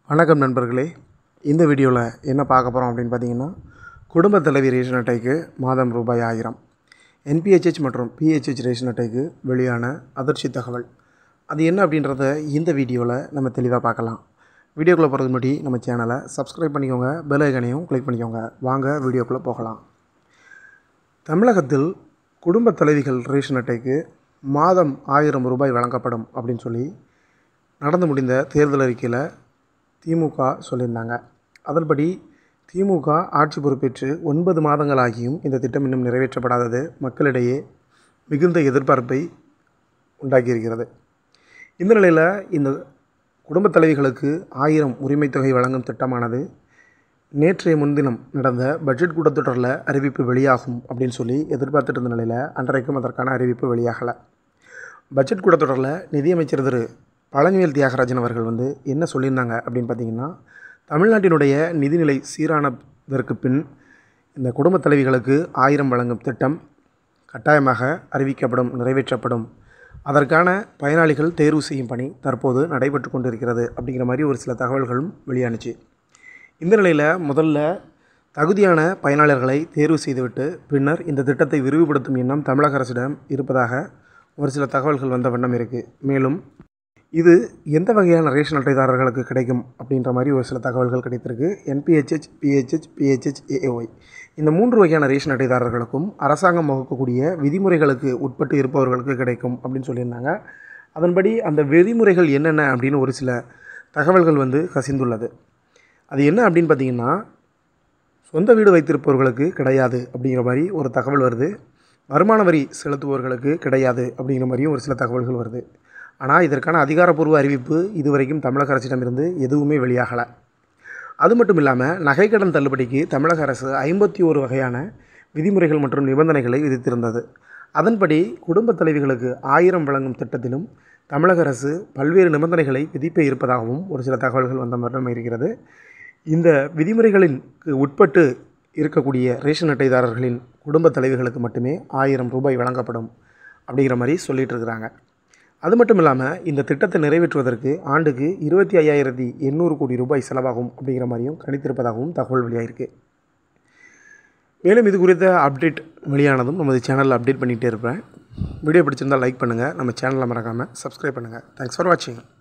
வணக்கம் நண்பர்களே இந்த வீடியோவில் என்ன பார்க்க போகிறோம் அப்படின்னு பார்த்தீங்கன்னா குடும்ப தலைவி ரேஷன் அட்டைக்கு மாதம் ரூபாய் ஆயிரம் என்பிஹெச்ஹெச் மற்றும் பிஹெச்ஹெச் ரேஷன் அட்டைக்கு வெளியான அதிர்ச்சி தகவல் அது என்ன அப்படின்றத இந்த வீடியோவில் நம்ம தெளிவாக பார்க்கலாம் வீடியோக்குள்ளே போகிறது முன்னாடி நம்ம சேனலை சப்ஸ்கிரைப் பண்ணிக்கோங்க பெல் ஐக்கனையும் கிளிக் பண்ணிக்கோங்க வாங்க வீடியோக்குள்ளே போகலாம் தமிழகத்தில் குடும்ப தலைவிகள் ரேஷன் அட்டைக்கு மாதம் ஆயிரம் ரூபாய் வழங்கப்படும் அப்படின்னு சொல்லி நடந்து முடிந்த தேர்தல் அறிக்கையில் திமுக சொல்லியிருந்தாங்க அதன்படி திமுக ஆட்சி பொறுப்பேற்று ஒன்பது மாதங்களாகியும் இந்த திட்டம் இன்னும் நிறைவேற்றப்படாதது மக்களிடையே மிகுந்த எதிர்பார்ப்பை உண்டாக்கியிருக்கிறது இந்த நிலையில் இந்த குடும்பத் தலைவிகளுக்கு ஆயிரம் உரிமைத் தொகை வழங்கும் திட்டமானது நேற்றைய முன்தினம் நடந்த பட்ஜெட் கூட்டத்தொடரில் அறிவிப்பு வெளியாகும் அப்படின்னு சொல்லி எதிர்பார்த்துட்டு இருந்த நிலையில் அன்றைக்கும் அதற்கான அறிவிப்பு வெளியாகலை பட்ஜெட் கூட்டத்தொடரில் நிதியமைச்சர் திரு பழனிவேல் தியாகராஜன் அவர்கள் வந்து என்ன சொல்லியிருந்தாங்க அப்படின்னு பார்த்தீங்கன்னா தமிழ்நாட்டினுடைய நிதிநிலை சீரானதற்கு பின் இந்த குடும்பத் தலைவிகளுக்கு ஆயிரம் வழங்கும் திட்டம் கட்டாயமாக அறிவிக்கப்படும் நிறைவேற்றப்படும் அதற்கான பயனாளிகள் தேர்வு செய்யும் பணி தற்போது நடைபெற்று கொண்டிருக்கிறது அப்படிங்கிற மாதிரி ஒரு சில தகவல்களும் வெளியானுச்சு இந்த நிலையில் முதல்ல தகுதியான பயனாளர்களை தேர்வு செய்துவிட்டு பின்னர் இந்த திட்டத்தை விரிவுபடுத்தும் எண்ணம் தமிழக அரசிடம் இருப்பதாக ஒரு சில தகவல்கள் வந்த வண்ணம் இருக்குது மேலும் இது எந்த வகையான ரேஷன் அட்டைதாரர்களுக்கு கிடைக்கும் அப்படின்ற மாதிரி ஒரு சில தகவல்கள் கிடைத்திருக்கு என்பிஹெச்ஹெச் பிஹெச்ஹெச் பிஹெச்ஹெச் ஏஓஒய் இந்த மூன்று வகையான ரேஷன் அட்டைதாரர்களுக்கும் அரசாங்கம் வகுக்கக்கூடிய விதிமுறைகளுக்கு உட்பட்டு இருப்பவர்களுக்கு கிடைக்கும் அப்படின்னு சொல்லியிருந்தாங்க அதன்படி அந்த விதிமுறைகள் என்னென்ன அப்படின்னு ஒரு சில தகவல்கள் வந்து கசிந்துள்ளது அது என்ன அப்படின்னு பார்த்தீங்கன்னா சொந்த வீடு வைத்திருப்பவர்களுக்கு கிடையாது அப்படிங்கிற மாதிரி ஒரு தகவல் வருது வருமான வரி செலுத்துபவர்களுக்கு கிடையாது அப்படிங்கிற மாதிரியும் ஒரு சில தகவல்கள் வருது ஆனால் இதற்கான அதிகாரப்பூர்வ அறிவிப்பு இதுவரைக்கும் தமிழக அரசிடமிருந்து எதுவுமே வெளியாகலை அது மட்டும் இல்லாமல் நகைக்கடன் தள்ளுபடிக்கு தமிழக அரசு ஐம்பத்தி ஒரு வகையான விதிமுறைகள் மற்றும் நிபந்தனைகளை விதித்திருந்தது அதன்படி குடும்பத் தலைவிகளுக்கு ஆயிரம் வழங்கும் திட்டத்திலும் தமிழக அரசு பல்வேறு நிபந்தனைகளை விதிப்ப இருப்பதாகவும் ஒரு சில தகவல்கள் வந்த வண்ணம் இருக்கிறது இந்த விதிமுறைகளின் உட்பட்டு இருக்கக்கூடிய ரேஷன் அட்டைதாரர்களின் குடும்பத் தலைவிகளுக்கு மட்டுமே ஆயிரம் ரூபாய் வழங்கப்படும் அப்படிங்கிற மாதிரி சொல்லிகிட்டு இருக்கிறாங்க அது மட்டும் இல்லாமல் இந்த திட்டத்தை நிறைவேற்றுவதற்கு ஆண்டுக்கு இருபத்தி ஐயாயிரத்தி எண்ணூறு கோடி ரூபாய் செலவாகும் அப்படிங்கிற மாதிரியும் கணித்திருப்பதாகவும் தகவல் வெளியாயிருக்கு மேலும் இது குறித்த அப்டேட் வெளியானதும் நமது சேனலில் அப்டேட் பண்ணிகிட்டே இருப்பேன் வீடியோ பிடிச்சிருந்தால் லைக் பண்ணுங்கள் நம்ம சேனலை மறக்காமல் சப்ஸ்கிரைப் பண்ணுங்கள் தேங்க்ஸ் ஃபார் வாட்சிங்